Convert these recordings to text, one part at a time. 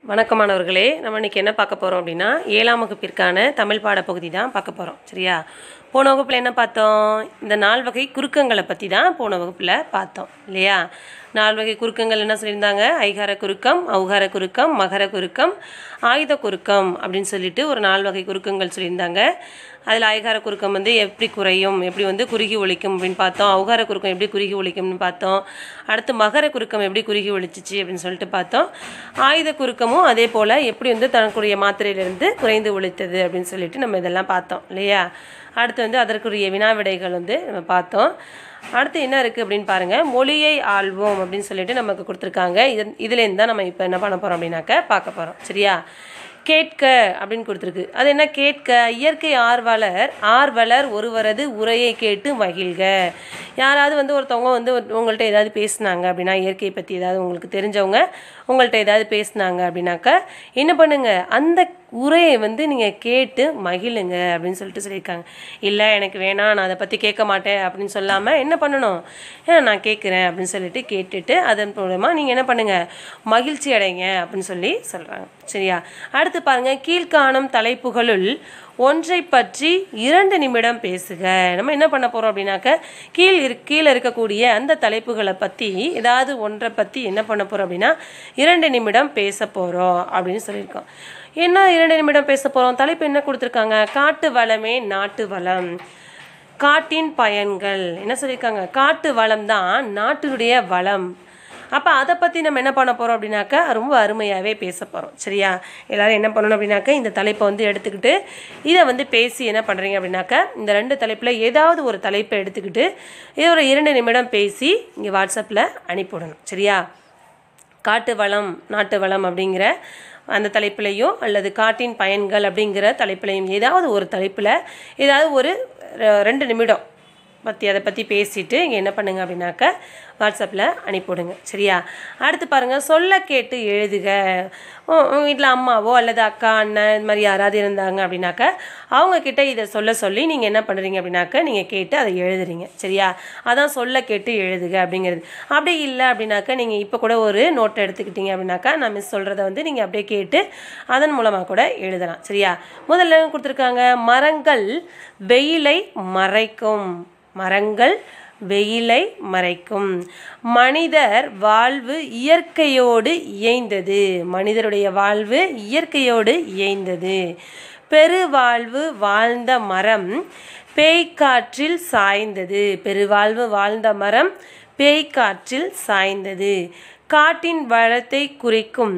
வணக்கம் மாணவர்களே நம்ம இன்னைக்கு என்ன பார்க்க போகிறோம் அப்படின்னா ஏழாம் வகுப்பிற்கான தமிழ் பாடப்பகுதி தான் பார்க்க போகிறோம் சரியா போன வகுப்பில் என்ன பார்த்தோம் இந்த நால் வகை குறுக்கங்களை பற்றி தான் போன வகுப்பில் பார்த்தோம் இல்லையா நால் வகை குறுக்கங்கள் என்ன சொல்லியிருந்தாங்க ஐகார குறுக்கம் ஔகார குறுக்கம் மகர குறுக்கம் ஆயுத குறுக்கம் அப்படின்னு சொல்லிட்டு ஒரு நால் வகை குறுக்கங்கள் சொல்லியிருந்தாங்க அதில் ஐகார குறுக்கம் வந்து எப்படி குறையும் எப்படி வந்து குறுகி ஒழிக்கும் அப்படின்னு பார்த்தோம் ஔகார குறுக்கம் எப்படி குறுகி ஒழிக்கும்னு பார்த்தோம் அடுத்து மகர குறுக்கம் எப்படி குறுகி ஒழிச்சிச்சு அப்படின்னு சொல்லிட்டு பார்த்தோம் ஆயுத குறுக்கமும் அதே போல் எப்படி வந்து தனக்குரிய மாத்திரையிலிருந்து குறைந்து ஒழித்தது அப்படின்னு சொல்லிட்டு நம்ம இதெல்லாம் பார்த்தோம் இல்லையா அடுத்து வந்து அதற்குரிய வினாவிடைகள் வந்து நம்ம பார்த்தோம் அடுத்து என்ன இருக்குது அப்படின்னு பாருங்கள் மொழியை ஆள்வோம் அப்படின்னு சொல்லிட்டு நமக்கு கொடுத்துருக்காங்க இது இதுலேருந்து தான் நம்ம இப்போ என்ன பண்ண போகிறோம் அப்படின்னாக்க பார்க்க போகிறோம் சரியா கேட்க அப்படின்னு கொடுத்துருக்கு அது என்ன கேட்க இயற்கை ஆர்வலர் ஆர்வலர் ஒருவரது உரையை கேட்டு மகிழ்க யாராவது வந்து ஒருத்தவங்க வந்து ஒரு- உங்கள்ட்ட ஏதாவது பேசுனாங்க அப்படின்னா இயற்கையை பற்றி ஏதாவது உங்களுக்கு தெரிஞ்சவங்க உங்கள்ட்ட ஏதாவது பேசுனாங்க அப்படின்னாக்கா என்ன பண்ணுங்க அந்த உரையை வந்து நீங்கள் கேட்டு மகிழுங்க அப்படின்னு சொல்லிட்டு சொல்லியிருக்காங்க இல்லை எனக்கு வேணாம் நான் அதை பற்றி கேட்க மாட்டேன் அப்படின்னு சொல்லாமல் என்ன பண்ணணும் ஏன் நான் கேட்குறேன் அப்படின்னு சொல்லிட்டு கேட்டுட்டு அதன் மூலமா நீங்கள் என்ன பண்ணுங்க மகிழ்ச்சி அடைங்க அப்படின்னு சொல்லி சொல்கிறாங்க சரியா அடுத்து பாருங்க கீழ்காணும் தலைப்புகளுள் ஒன்றை பற்றி இரண்டு நிமிடம் பேசுக நம்ம என்ன பண்ண போகிறோம் அப்படின்னாக்க கீழ் இரு கீழே இருக்கக்கூடிய அந்த தலைப்புகளை பற்றி ஏதாவது ஒன்றை பற்றி என்ன பண்ண போகிறோம் அப்படின்னா இரண்டு நிமிடம் பேச போகிறோம் அப்படின்னு சொல்லியிருக்கோம் என்ன இரண்டு நிமிடம் பேச போகிறோம் தலைப்பு என்ன கொடுத்துருக்காங்க காட்டு வளமே நாட்டு வளம் காட்டின் பயன்கள் என்ன சொல்லியிருக்காங்க காட்டு வளம் தான் நாட்டினுடைய வளம் அப்போ அதை பற்றி நம்ம என்ன பண்ண போகிறோம் அப்படின்னாக்கா ரொம்ப அருமையாகவே பேச போகிறோம் சரியா எல்லாரும் என்ன பண்ணணும் அப்படின்னாக்கா இந்த தலைப்பை வந்து எடுத்துக்கிட்டு இதை வந்து பேசி என்ன பண்ணுறீங்க அப்படின்னாக்கா இந்த ரெண்டு தலைப்பில் ஏதாவது ஒரு தலைப்பை எடுத்துக்கிட்டு இது ஒரு இரண்டு நிமிடம் பேசி இங்கே வாட்ஸ்அப்பில் அனுப்பிவிடணும் சரியா காட்டு வளம் நாட்டு வளம் அப்படிங்கிற அந்த தலைப்பிலையும் அல்லது காட்டின் பயன்கள் அப்படிங்கிற தலைப்பிலையும் ஏதாவது ஒரு தலைப்பில் ஏதாவது ஒரு ரெ- ரெண்டு நிமிடம் பற்றி அதை பற்றி பேசிட்டு இங்கே என்ன பண்ணுங்க அப்படின்னாக்க வாட்ஸ்அப்பில் அனுப்பிவிடுங்க சரியா அடுத்து பாருங்கள் சொல்ல கேட்டு எழுதுக உங்கள் வீட்டில் அம்மாவோ அல்லது அக்கா அண்ணன் இது மாதிரி யாராவது இருந்தாங்க அப்படின்னாக்க அவங்க கிட்ட இதை சொல்ல சொல்லி நீங்கள் என்ன பண்ணுறீங்க அப்படின்னாக்க நீங்கள் கேட்டு அதை எழுதுறீங்க சரியா அதான் சொல்ல கேட்டு எழுதுக அப்படிங்கிறது அப்படி இல்லை அப்படின்னாக்க நீங்கள் இப்போ கூட ஒரு நோட்டை எடுத்துக்கிட்டீங்க அப்படின்னாக்கா நான் மிஸ் சொல்கிறத வந்து நீங்கள் அப்படியே கேட்டு அதன் மூலமாக கூட எழுதலாம் சரியா முதல்ல என்ன கொடுத்துருக்காங்க மரங்கள் வெயிலை மறைக்கும் மரங்கள் வெயிலை மறைக்கும் மனிதர் வாழ்வு இயற்கையோடு இயைந்தது மனிதருடைய வாழ்வு இயற்கையோடு இயைந்தது பெருவாழ்வு வாழ்ந்த மரம் பேய்க்காற்றில் சாய்ந்தது பெருவாழ்வு வாழ்ந்த மரம் பேய்க்காற்றில் சாய்ந்தது காட்டின் வளத்தை குறிக்கும்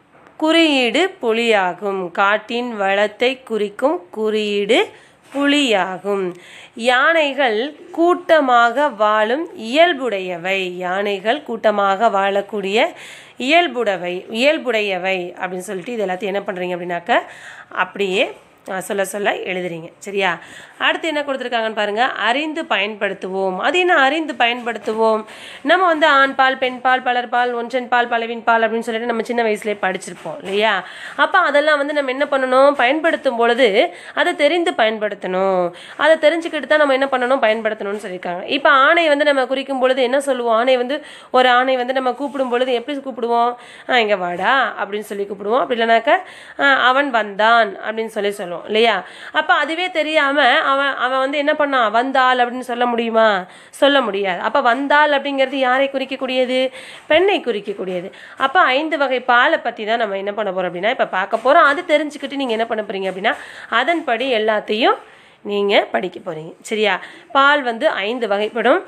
குறியீடு புலியாகும் காட்டின் வளத்தை குறிக்கும் குறியீடு புலியாகும் யானைகள் கூட்டமாக வாழும் இயல்புடையவை யானைகள் கூட்டமாக வாழக்கூடிய இயல்புடவை இயல்புடையவை அப்படின்னு சொல்லிட்டு இது எல்லாத்தையும் என்ன பண்ணுறீங்க அப்படின்னாக்க அப்படியே அஹ், சொல்ல சொல்ல எழுதுறீங்க சரியா அடுத்து என்ன கொடுத்துருக்காங்கன்னு பாருங்க அறிந்து பயன்படுத்துவோம் அது என்ன அறிந்து பயன்படுத்துவோம் நம்ம வந்து ஆண் பால் பெண் பால் பலர் பால் ஒன்றன் பால் பலவின் பால் அப்படின்னு சொல்லிட்டு நம்ம சின்ன வயசுலேயே படிச்சிருப்போம் இல்லையா அப்போ அதெல்லாம் வந்து நம்ம என்ன பண்ணணும் பயன்படுத்தும் பொழுது அதை தெரிந்து பயன்படுத்தணும் அதை தெரிஞ்சுக்கிட்டு தான் நம்ம என்ன பண்ணணும் பயன்படுத்தணும்னு சொல்லியிருக்காங்க இப்போ ஆணை வந்து நம்ம குறிக்கும் பொழுது என்ன சொல்லுவோம் ஆணை வந்து ஒரு ஆணை வந்து நம்ம கூப்பிடும் பொழுது எப்படி கூப்பிடுவோம் "ஆ, இங்க வாடா அப்படின்னு சொல்லி கூப்பிடுவோம் அப்படி இல்லைனாக்கா "ஆ, அவன் வந்தான் அப்படின்னு சொல்லி சொல்லுவோம் இல்லையா அப்போ அதுவே தெரியாம அவன் அவன் வந்து என்ன பண்ணான் வந்தாள் அப்படின்னு சொல்ல முடியுமா சொல்ல முடியாது அப்போ வந்தாள் அப்படிங்கிறது யாரை குறிக்கக்கூடியது பெண்ணை குறிக்கக்கூடியது அப்போ ஐந்து வகை பாலை பற்றி தான் நம்ம என்ன பண்ண போறோம் அப்படின்னா இப்போ பார்க்க போறோம் அது தெரிஞ்சுக்கிட்டு நீங்கள் என்ன பண்ண போறீங்க அப்படின்னா அதன்படி எல்லாத்தையும் நீங்கள் படிக்க போறீங்க சரியா பால் வந்து ஐந்து வகைப்படும்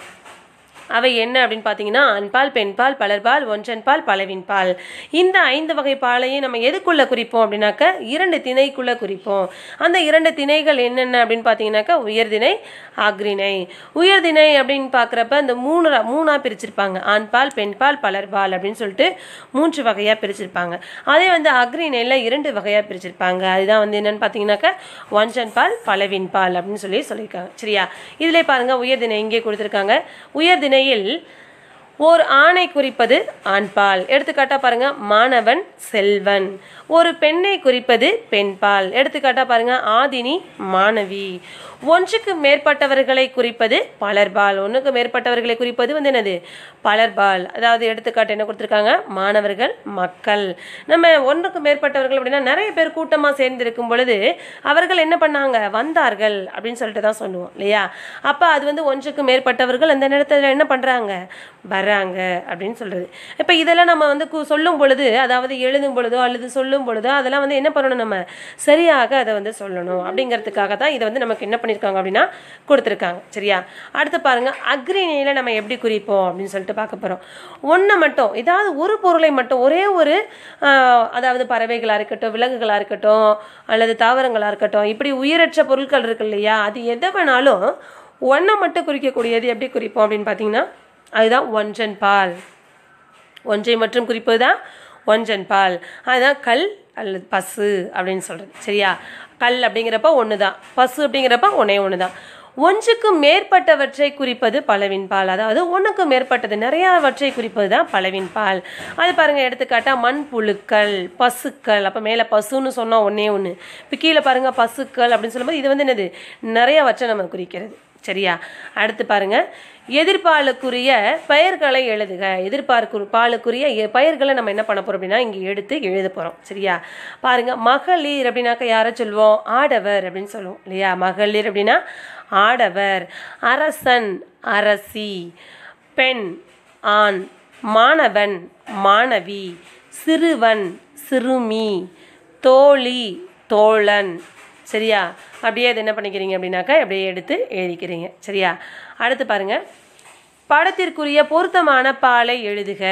அவை என்ன அப்படின்னு பார்த்தீங்கன்னா ஆண்பால் பெண்பால் பலர்பால் ஒன்றன் பால் பலவின் பால் இந்த ஐந்து வகை பாலையும் நம்ம எதுக்குள்ள குறிப்போம் அப்படின்னாக்க இரண்டு திணைக்குள்ள குறிப்போம் அந்த இரண்டு திணைகள் என்னென்ன அப்படின்னு பார்த்தீங்கன்னாக்கா உயர்திணை அக்ரிணை உயர்திணை அப்படின்னு பார்க்குறப்ப இந்த மூணு ர- மூணா பிரிச்சிருப்பாங்க ஆண்பால் பெண்பால் பலர்பால் அப்படின்னு சொல்லிட்டு மூன்று வகையாக பிரிச்சிருப்பாங்க அதே வந்து அக்ரிணையில் இரண்டு வகையாக பிரிச்சிருப்பாங்க அதுதான் வந்து என்னன்னு பார்த்தீங்கன்னாக்கா ஒன்றன் பால் பலவின் பால் அப்படின்னு சொல்லி சொல்லியிருக்காங்க சரியா இதிலே பாருங்க உயர்திணை இங்கே கொடுத்துருக்காங்க உயர்திணையில் ஓர் ஆணை குறிப்பது ஆண்பால் எடுத்துக்காட்டா பாருங்க மாணவன் செல்வன் ஒரு பெண்ணை குறிப்பது பெண்பால் எடுத்துக்காட்டா பாருங்க ஆதினி மாணவி ஒன்றுக்கு மேற்பட்டவர்களை குறிப்பது பலர்பால் ஒன்றுக்கு மேற்பட்டவர்களை குறிப்பது வந்து என்னது பலர்பால் அதாவது எடுத்துக்காட்டு என்ன கொடுத்துருக்காங்க மாணவர்கள் மக்கள் நம்ம ஒன்றுக்கு மேற்பட்டவர்கள் அப்படின்னா நிறைய பேர் கூட்டமாக சேர்ந்து இருக்கும் பொழுது அவர்கள் என்ன பண்ணாங்க வந்தார்கள் அப்படின்னு சொல்லிட்டு தான் சொல்லுவோம் இல்லையா அப்போ அது வந்து ஒன்றுக்கு மேற்பட்டவர்கள் அந்த நேரத்தில் என்ன பண்ணுறாங்க வர்றாங்க அப்படின்னு சொல்கிறது இப்போ இதெல்லாம் நம்ம வந்து கு- சொல்லும் பொழுது அதாவது எழுதும் பொழுதோ அல்லது சொல்லும் பொழுதோ அதெல்லாம் வந்து என்ன பண்ணணும் நம்ம சரியாக அதை வந்து சொல்லணும் அப்படிங்கிறதுக்காக தான் இதை வந்து நமக்கு என்ன பண்ணியிருக்காங்க அப்படின்னா கொடுத்துருக்காங்க சரியா அடுத்து பாருங்க அக்ரிணியில் நம்ம எப்படி குறிப்போம் அப்படின்னு சொல்லிட்டு பார்க்க போகிறோம் ஒன்று மட்டும் ஏதாவது ஒரு பொருளை மட்டும் ஒரே ஒரு ஆஹ், அதாவது பறவைகளாக இருக்கட்டும் விலங்குகளாக இருக்கட்டும் அல்லது தாவரங்களாக இருக்கட்டும் இப்படி உயிரற்ற பொருட்கள் இருக்கு இல்லையா அது எதை வேணாலும் ஒன்றை மட்டும் குறிக்கக்கூடியது எப்படி குறிப்போம் அப்படின்னு பார்த்தீங்கன்னா அதுதான் ஒன்றன் பால் ஒன்றை மற்றும் குறிப்பது தான் ஒன்றன் பால் அதுதான் கல் அல்லது பசு அப்படின்னு சொல்கிறது சரியா கல் அப்படிங்கிறப்ப ஒன்று தான் பசு அப்படிங்கிறப்ப ஒன்றே ஒன்று தான் ஒன்றுக்கு மேற்பட்டவற்றை குறிப்பது பலவின் பால் அதாவது ஒன்றுக்கு மேற்பட்டது நிறையாவற்றை குறிப்பது தான் பலவின் பால் அது பாருங்கள் எடுத்துக்காட்டா மண் புழுக்கள் பசுக்கள் அப்போ மேலே பசுன்னு சொன்னால் ஒன்றே ஒன்று இப்போ கீழே பாருங்கள் பசுக்கள் அப்படின்னு சொல்லும்போது இது வந்து என்னது நிறையவற்றை நம்ம குறிக்கிறது சரியா அடுத்து பாருங்க எதிர்பாலுக்குரிய பெயர்களை எழுதுக எதிர்பார்க்கு பாலுக்குரிய எ- பெயர்களை நம்ம என்ன பண்ண போறோம் அப்படின்னா இங்கே எடுத்து எழுத போறோம் சரியா பாருங்க மகளிர் அப்படின்னாக்க யாரை சொல்லுவோம் ஆடவர் அப்படின்னு சொல்லுவோம் இல்லையா மகளிர் அப்படின்னா ஆடவர் அரசன் அரசி பெண் ஆண் மாணவன் மாணவி சிறுவன் சிறுமி தோழி தோழன் சரியா அப்படியே அது என்ன பண்ணிக்கிறீங்க அப்படின்னாக்கா அப்படியே எடுத்து எழுதிக்கிறீங்க சரியா அடுத்து பாருங்க படத்திற்குரிய பொருத்தமான பாலை எழுதுக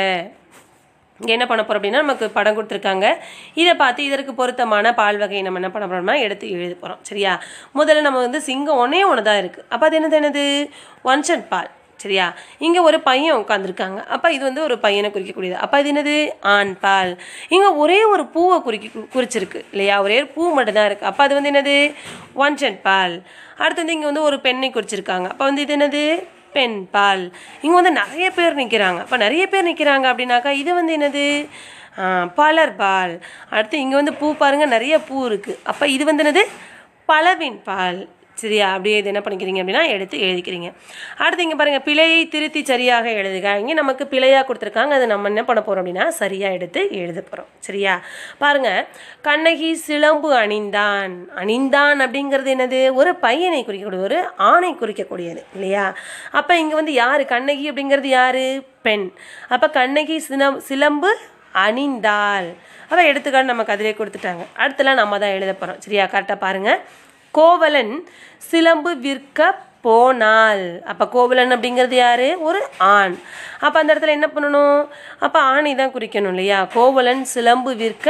இங்கே என்ன பண்ண போகிறோம் அப்படின்னா நமக்கு படம் கொடுத்துருக்காங்க இதை பார்த்து இதற்கு பொருத்தமான பால் வகையை நம்ம என்ன பண்ண போகிறோம்னா எடுத்து எழுத போகிறோம் சரியா முதல்ல நம்ம வந்து சிங்கம் ஒன்றே ஒன்று தான் இருக்குது அப்போ அது என்னது என்னது ஒன்சன் பால் சரியா இங்கே ஒரு பையன் உட்காந்துருக்காங்க அப்போ இது வந்து ஒரு பையனை குறிக்கக்கூடியது அப்போ இது என்னது ஆண் பால் இங்கே ஒரே ஒரு பூவை குறிக்க குறிச்சிருக்கு இல்லையா ஒரே ஒரு பூ மட்டும் தான் இருக்குது அப்போ அது வந்து என்னது ஒன்சன் பால் அடுத்து வந்து இங்கே வந்து ஒரு பெண்ணை குறிச்சிருக்காங்க அப்போ வந்து இது என்னது பெண் பால் இங்கே வந்து நிறைய பேர் நிற்கிறாங்க அப்போ நிறைய பேர் நிற்கிறாங்க அப்படின்னாக்கா இது வந்து என்னது ஆ, பலர் பால் அடுத்து இங்கே வந்து பூ பாருங்க நிறைய பூ இருக்குது அப்போ இது வந்து என்னது பலவின் பால் சரியா அப்படியே இது என்ன பண்ணிக்கிறீங்க அப்படின்னா எடுத்து எழுதிக்கிறீங்க அடுத்து இங்கே பாருங்கள் பிழையை திருத்தி சரியாக எழுதுக இங்கே நமக்கு பிழையாக கொடுத்துருக்காங்க அதை நம்ம என்ன பண்ண போகிறோம் அப்படின்னா சரியாக எடுத்து எழுத போகிறோம் சரியா பாருங்க கண்ணகி சிலம்பு அணிந்தான் அணிந்தான் அப்படிங்கிறது என்னது ஒரு பையனை குறிக்கக்கூடிய ஒரு ஆணை குறிக்கக்கூடியது இல்லையா அப்போ இங்கே வந்து யார் கண்ணகி அப்படிங்கிறது யார் பெண் அப்போ கண்ணகி சிலம் சிலம்பு அணிந்தாள் அப்போ எடுத்துக்காட்டு நமக்கு அதிலே கொடுத்துட்டாங்க அடுத்தலாம் நம்ம தான் எழுத போகிறோம் சரியா கரெக்டாக பாருங்கள் கோவலன் சிலம்பு விற்க போனாள் அப்போ கோவலன் அப்படிங்கிறது யாரு ஒரு ஆண் அப்போ அந்த இடத்துல என்ன பண்ணணும் அப்போ ஆணை தான் குறிக்கணும் இல்லையா கோவலன் சிலம்பு விற்க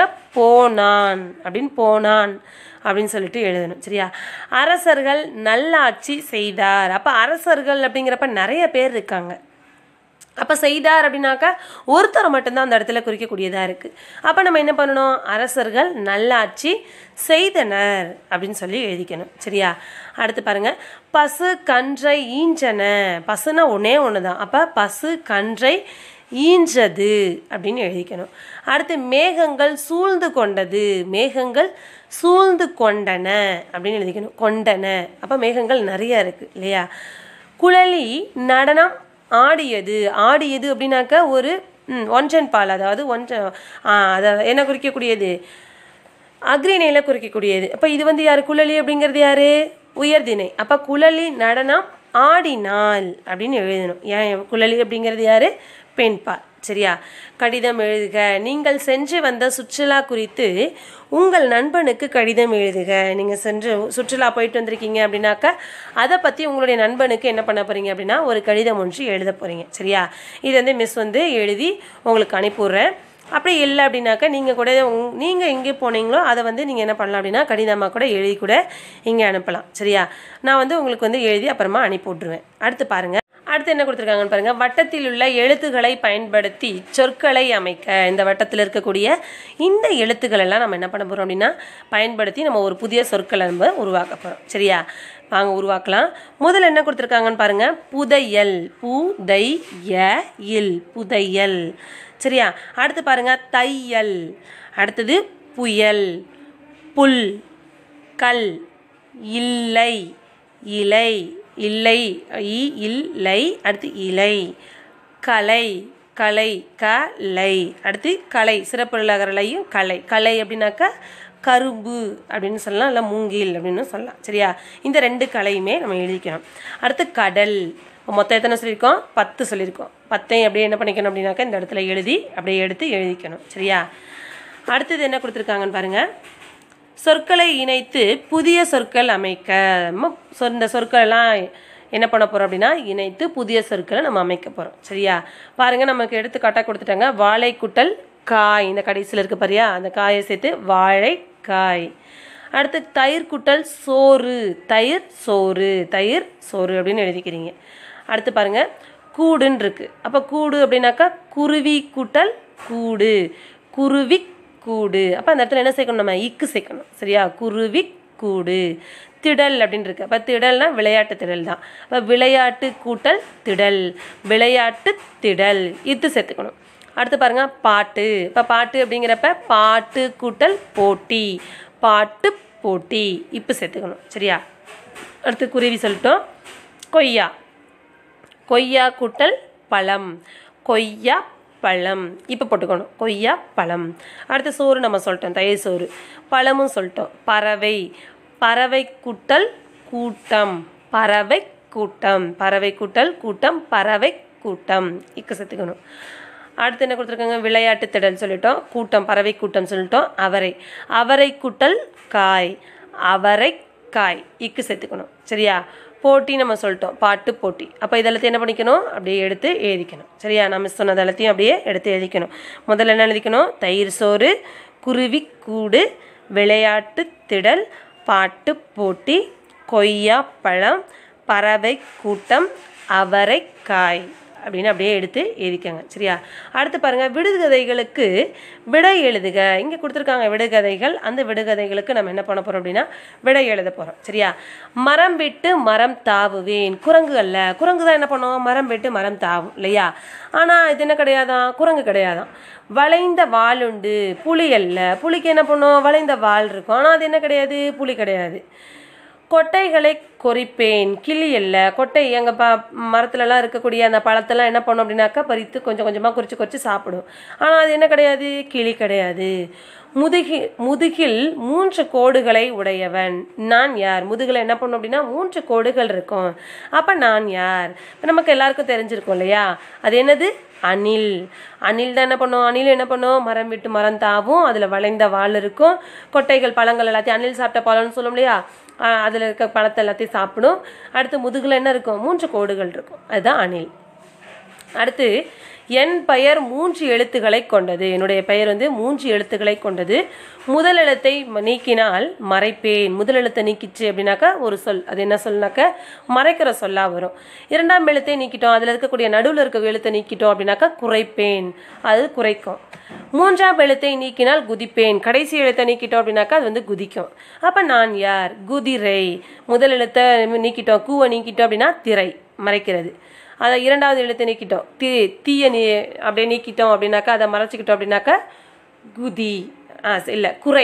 போனான் அப்படின்னு போனான் அப்படின்னு சொல்லிட்டு எழுதணும் சரியா அரசர்கள் நல்லாட்சி செய்தார் அப்போ அரசர்கள் அப்படிங்கிறப்ப நிறைய பேர் இருக்காங்க அப்போ செய்தார் அப்படின்னாக்கா ஒருத்தரை மட்டும்தான் அந்த இடத்துல குறிக்கக்கூடியதாக இருக்குது அப்போ நம்ம என்ன பண்ணணும் அரசர்கள் நல்லாட்சி செய்தனர் அப்படின்னு சொல்லி எழுதிக்கணும் சரியா அடுத்து பாருங்க பசு கன்றை ஈஞ்சன பசுனா ஒன்றே ஒன்று தான் அப்போ பசு கன்றை ஈஞ்சது அப்படின்னு எழுதிக்கணும் அடுத்து மேகங்கள் சூழ்ந்து கொண்டது மேகங்கள் சூழ்ந்து கொண்டன அப்படின்னு எழுதிக்கணும் கொண்டன அப்போ மேகங்கள் நிறைய இருக்குது இல்லையா குழலி நடனம் ஆடியது ஆடியது அப்படின்னாக்க ஒரு ம், ஒன்றன் பால் அதாவது ஒன்ற ஆ, அதாவது என்ன குறிக்கக்கூடியது அக்ரிணையில் குறிக்கக்கூடியது அப்போ இது வந்து யார் குழலி அப்படிங்கிறது யாரு உயர்திணை அப்போ குழலி நடனம் ஆடினாள் அப்படின்னு எழுதணும் ஏன் குழலி அப்படிங்கிறது யாரு பெண்பால் சரியா கடிதம் எழுதுக நீங்கள் சென்று வந்த சுற்றுலா குறித்து உங்கள் நண்பனுக்கு கடிதம் எழுதுக நீங்கள் சென்று சுற்றுலா போயிட்டு வந்திருக்கீங்க அப்படின்னாக்கா அதை பற்றி உங்களுடைய நண்பனுக்கு என்ன பண்ண போகிறீங்க அப்படின்னா ஒரு கடிதம் ஒன்று எழுத போகிறீங்க சரியா இது வந்து மிஸ் வந்து எழுதி உங்களுக்கு அனுப்பிவிட்றேன் அப்படி இல்லை அப்படின்னாக்கா நீங்கள் கூட உங் நீங்கள் எங்கே போனீங்களோ அதை வந்து நீங்கள் என்ன பண்ணலாம் அப்படின்னா கடிதமாக கூட எழுதி கூட இங்கே அனுப்பலாம் சரியா நான் வந்து உங்களுக்கு வந்து எழுதி அப்புறமா அனுப்பி விட்ருவேன் அடுத்து பாருங்கள் அடுத்து என்ன கொடுத்துருக்காங்கன்னு பாருங்க வட்டத்தில் உள்ள எழுத்துக்களை பயன்படுத்தி சொற்களை அமைக்க இந்த வட்டத்தில் இருக்கக்கூடிய இந்த எழுத்துக்கள் எல்லாம் நம்ம என்ன பண்ண போகிறோம் அப்படின்னா பயன்படுத்தி நம்ம ஒரு புதிய சொற்களை நம்ம உருவாக்க போகிறோம் சரியா வாங்க உருவாக்கலாம் முதல்ல என்ன கொடுத்துருக்காங்கன்னு பாருங்க புதையல் புதை ய இல் புதையல் சரியா அடுத்து பாருங்க தையல் அடுத்தது புயல் புல் கல் இல்லை இலை இல்லை இ இல்லை அடுத்து இலை கலை கலை கலை அடுத்து கலை சிறப்புலகரலையும் கலை கலை அப்படின்னாக்கா கரும்பு அப்படின்னு சொல்லலாம் இல்லை மூங்கில் அப்படின்னு சொல்லலாம் சரியா இந்த ரெண்டு கலையுமே நம்ம எழுதிக்கணும் அடுத்து கடல் இப்போ மொத்தம் எத்தனை சொல்லியிருக்கோம் பத்து சொல்லியிருக்கோம் பத்தையும் அப்படியே என்ன பண்ணிக்கணும் அப்படின்னாக்கா இந்த இடத்துல எழுதி அப்படியே எடுத்து எழுதிக்கணும் சரியா அடுத்தது என்ன கொடுத்துருக்காங்கன்னு பாருங்கள் சொற்களை இணைத்து புதிய சொற்கள் அமைக்க நம்ம சொ- இந்த சொற்கள் எல்லாம் என்ன பண்ண போகிறோம் அப்படின்னா இணைத்து புதிய சொற்களை நம்ம அமைக்க போகிறோம் சரியா பாருங்க நமக்கு எடுத்துக்காட்டாக கொடுத்துட்டாங்க வாழை குட்டல் காய் இந்த கடைசியில் இருக்கு பாரியா அந்த காயை சேர்த்து வாழைக்காய் அடுத்து தயிர் குட்டல் சோறு தயிர் சோறு தயிர் சோறு அப்படின்னு எழுதிக்கிறீங்க அடுத்து பாருங்க கூடுன்னு இருக்கு அப்போ கூடு அப்படின்னாக்கா குருவி கூட்டல் கூடு குருவி கூடு அப்போ அந்த இடத்துல என்ன சேர்க்கணும் நம்ம இக்கு சேர்க்கணும் சரியா குருவி கூடு திடல் அப்படின்னு இருக்கு அப்போ திடல்னா விளையாட்டு திடல் தான் அப்போ விளையாட்டு கூட்டல் திடல் விளையாட்டு திடல் இது சேர்த்துக்கணும் அடுத்து பாருங்க பாட்டு இப்போ பாட்டு அப்படிங்கிறப்ப பாட்டு கூட்டல் போட்டி பாட்டு போட்டி இப்போ சேர்த்துக்கணும் சரியா அடுத்து குருவி சொல்லிட்டோம் கொய்யா கொய்யா கூட்டல் பழம் கொய்யா பழம் இப்போ போட்டுக்கணும் கொய்யா பழம் அடுத்து சோறு நம்ம சொல்லிட்டோம் தயிர் சோறு பழமும் சொல்லிட்டோம் பறவை பறவை கூட்டல் கூட்டம் பறவை கூட்டம் பறவை கூட்டல் கூட்டம் பறவை கூட்டம் இக்கு சேர்த்துக்கணும் அடுத்து என்ன கொடுத்துருக்காங்க விளையாட்டு திடல் சொல்லிட்டோம் கூட்டம் பறவை கூட்டம் சொல்லிட்டோம் அவரை அவரை கூட்டல் காய் அவரை காய் இக்கு சேர்த்துக்கணும் சரியா போட்டி நம்ம சொல்லிட்டோம் பாட்டு போட்டி அப்போ இதெல்லாத்தையும் என்ன பண்ணிக்கணும் அப்படியே எடுத்து எழுதிக்கணும் சரியா நம்ம சொன்னது எல்லாத்தையும் அப்படியே எடுத்து எழுதிக்கணும் முதல்ல என்ன எழுதிக்கணும் தயிர் சோறு குருவி கூடு விளையாட்டு திடல் பாட்டு போட்டி கொய்யா பழம் பறவை கூட்டம் அவரைக்காய் அப்படின்னு அப்படியே எடுத்து எழுதிக்கங்க சரியா அடுத்து பாருங்க விடுகதைகளுக்கு விடை எழுதுக இங்கே கொடுத்துருக்காங்க விடுகதைகள் அந்த விடுகதைகளுக்கு நம்ம என்ன பண்ண போறோம் அப்படின்னா விடை எழுத போறோம் சரியா மரம் விட்டு மரம் தாவுவேன் குரங்கு அல்ல குரங்கு தான் என்ன பண்ணுவோம் மரம் விட்டு மரம் தாவும் இல்லையா ஆனால் இது என்ன கிடையாதான் குரங்கு கிடையாதான் வளைந்த வால் உண்டு புலி அல்ல புலிக்கு என்ன பண்ணும் வளைந்த வால் இருக்கும் ஆனால் அது என்ன கிடையாது புலி கிடையாது கொட்டைகளை கொறிப்பேன் கிளி அல்ல கொட்டை எங்கள் ப மரத்துலலாம் இருக்கக்கூடிய அந்த பழத்தெல்லாம் என்ன பண்ணோம் அப்படின்னாக்கா பறித்து கொஞ்சம் கொஞ்சமாக குறித்து குறித்து சாப்பிடும் ஆனால் அது என்ன கிடையாது கிளி கிடையாது முதுகி முதுகில் மூன்று கோடுகளை உடையவன் நான் யார் முதுகில் என்ன பண்ணும் அப்படின்னா மூன்று கோடுகள் இருக்கும் அப்போ நான் யார் இப்போ நமக்கு எல்லாருக்கும் தெரிஞ்சிருக்கும் இல்லையா அது என்னது அணில் அணில் தான் என்ன பண்ணும் அணில் என்ன பண்ணும் மரம் விட்டு மரம் தாவும் அதில் வளைந்த வால் இருக்கும் கொட்டைகள் பழங்கள் எல்லாத்தையும் அணில் சாப்பிட்ட பழம்னு சொல்லும் இல்லையா அதில் இருக்க பழத்தை எல்லாத்தையும் சாப்பிடும் அடுத்து முதுகில் என்ன இருக்கும் மூன்று கோடுகள் இருக்கும் அதுதான் அணில் அடுத்து என் பெயர் மூன்று எழுத்துக்களை கொண்டது என்னுடைய பெயர் வந்து மூன்று எழுத்துக்களை கொண்டது முதல் எழுத்தை ம- நீக்கினால் மறைப்பேன் முதல் எழுத்தை நீக்கிச்சு அப்படின்னாக்கா ஒரு சொல் அது என்ன சொல்னாக்க மறைக்கிற சொல்லா வரும் இரண்டாம் எழுத்தை நீக்கிட்டோம் அதில் இருக்கக்கூடிய நடுவில் இருக்க எழுத்தை நீக்கிட்டோம் அப்படின்னாக்கா குறைப்பேன் அது குறைக்கும் மூன்றாம் எழுத்தை நீக்கினால் குதிப்பேன் கடைசி எழுத்தை நீக்கிட்டோம் அப்படின்னாக்கா அது வந்து குதிக்கும் அப்போ நான் யார் குதிரை முதல் எழுத்தை நீக்கிட்டோம் கூவை நீக்கிட்டோம் அப்படின்னா திரை மறைக்கிறது அதை இரண்டாவது எழுத்தை நீக்கிட்டோம் தீ தீய நீ அப்படியே நீக்கிட்டோம் அப்படின்னாக்கா அதை மறைச்சிக்கிட்டோம் அப்படின்னாக்கா குதி ஆ இல்லை குறை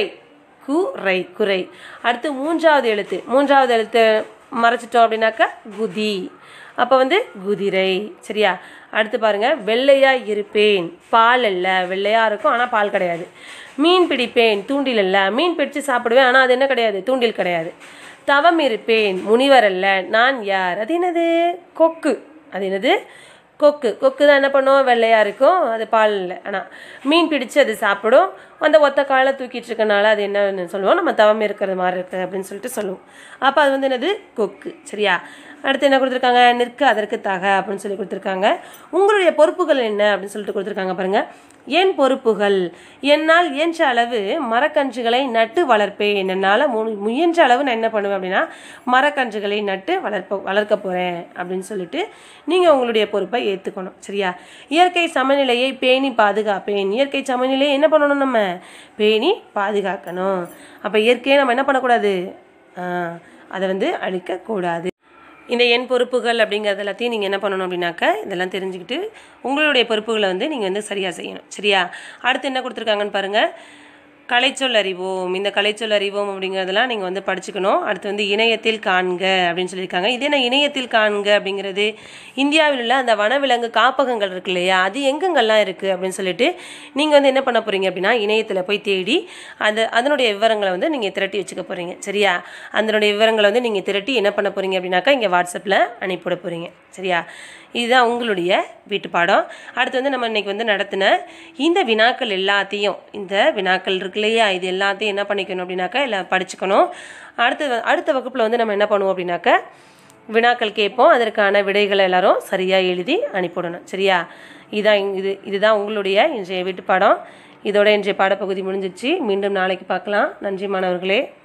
குறை குறை அடுத்து மூன்றாவது எழுத்து மூன்றாவது எழுத்து மறைச்சிட்டோம் அப்படின்னாக்கா குதி அப்போ வந்து குதிரை சரியா அடுத்து பாருங்க வெள்ளையா இருப்பேன் பால் அல்ல வெள்ளையா இருக்கும் ஆனால் பால் கிடையாது மீன் பிடிப்பேன் தூண்டில் அல்ல மீன் பிடிச்சு சாப்பிடுவேன் ஆனால் அது என்ன கிடையாது தூண்டில் கிடையாது தவம் இருப்பேன் முனிவர் அல்ல நான் யார் அது என்னது கொக்கு அது என்னது கொக்கு கொக்கு தான் என்ன பண்ணும் வெள்ளையா இருக்கும் அது பால் இல்லை ஆனால் மீன் பிடிச்சு அது சாப்பிடும் அந்த ஒத்த காலை தூக்கிட்டு இருக்கனால அது என்னன்னு சொல்லுவோம் நம்ம தவம் இருக்கிறது மாதிரி இருக்குது அப்படின்னு சொல்லிட்டு சொல்லுவோம் அப்போ அது வந்து என்னது கொக்கு சரியா அடுத்து என்ன கொடுத்துருக்காங்க நிற்க அதற்கு தக அப்படின்னு சொல்லி கொடுத்துருக்காங்க உங்களுடைய பொறுப்புகள் என்ன அப்படின்னு சொல்லிட்டு கொடுத்துருக்காங்க பாருங்க என் பொறுப்புகள் என்னால் இயன்ற அளவு மரக்கன்றுகளை நட்டு வளர்ப்பேன் என்னால் மு முயன்ற அளவு நான் என்ன பண்ணுவேன் அப்படின்னா மரக்கன்றுகளை நட்டு வளர்ப்ப வளர்க்க போகிறேன் அப்படின்னு சொல்லிட்டு நீங்கள் உங்களுடைய பொறுப்பை ஏற்றுக்கணும் சரியா இயற்கை சமநிலையை பேணி பாதுகாப்பேன் இயற்கை சமநிலையை என்ன பண்ணணும் நம்ம பேணி பாதுகாக்கணும் அப்போ இயற்கையை நம்ம என்ன பண்ணக்கூடாது ஆஹ், அதை வந்து அழிக்கக்கூடாது இந்த எண் பொறுப்புகள் அப்படிங்கிறது எல்லாத்தையும் நீங்கள் என்ன பண்ணணும் அப்படின்னாக்கா இதெல்லாம் தெரிஞ்சுக்கிட்டு உங்களுடைய பொறுப்புகளை வந்து நீங்கள் வந்து சரியாக செய்யணும் சரியா அடுத்து என்ன கொடுத்துருக்காங்கன்னு பாருங்கள் கலைச்சொல் அறிவோம் இந்த கலைச்சொல் அறிவோம் அப்படிங்கிறதெல்லாம் நீங்கள் வந்து படிச்சுக்கணும் அடுத்து வந்து இணையத்தில் காண்க அப்படின்னு சொல்லியிருக்காங்க இது என்ன இணையத்தில் காண்க அப்படிங்கிறது இந்தியாவில் உள்ள அந்த வனவிலங்கு காப்பகங்கள் இருக்கு இல்லையா அது எங்கெங்கெல்லாம் இருக்குது அப்படின்னு சொல்லிட்டு நீங்கள் வந்து என்ன பண்ண போகிறீங்க அப்படின்னா இணையத்தில் போய் தேடி அந்த அதனுடைய விவரங்களை வந்து நீங்கள் திரட்டி வச்சுக்க போகிறீங்க சரியா அதனுடைய விவரங்களை வந்து நீங்கள் திரட்டி என்ன பண்ண போகிறீங்க அப்படின்னாக்கா இங்கே வாட்ஸ்அப்பில் அனுப்பிவிட போகிறீங்க சரியா இதுதான் உங்களுடைய வீட்டு பாடம் அடுத்து வந்து நம்ம இன்னைக்கு வந்து நடத்தின இந்த வினாக்கள் எல்லாத்தையும் இந்த வினாக்கள் இருக்கு இல்லையா இது எல்லாத்தையும் என்ன பண்ணிக்கணும் அப்படின்னாக்கா எல்லாம் படிச்சுக்கணும் அடுத்து வ- அடுத்த வகுப்பில் வந்து நம்ம என்ன பண்ணுவோம் அப்படின்னாக்கா வினாக்கள் கேட்போம் அதற்கான விடைகளை எல்லாரும் சரியாக எழுதி அனுப்பிவிடணும் சரியா இதான் இங்க- இது இதுதான் உங்களுடைய இன்றைய வீட்டு பாடம் இதோட இன்றைய பாடப்பகுதி முடிஞ்சிச்சு மீண்டும் நாளைக்கு பார்க்கலாம் நன்றி மாணவர்களே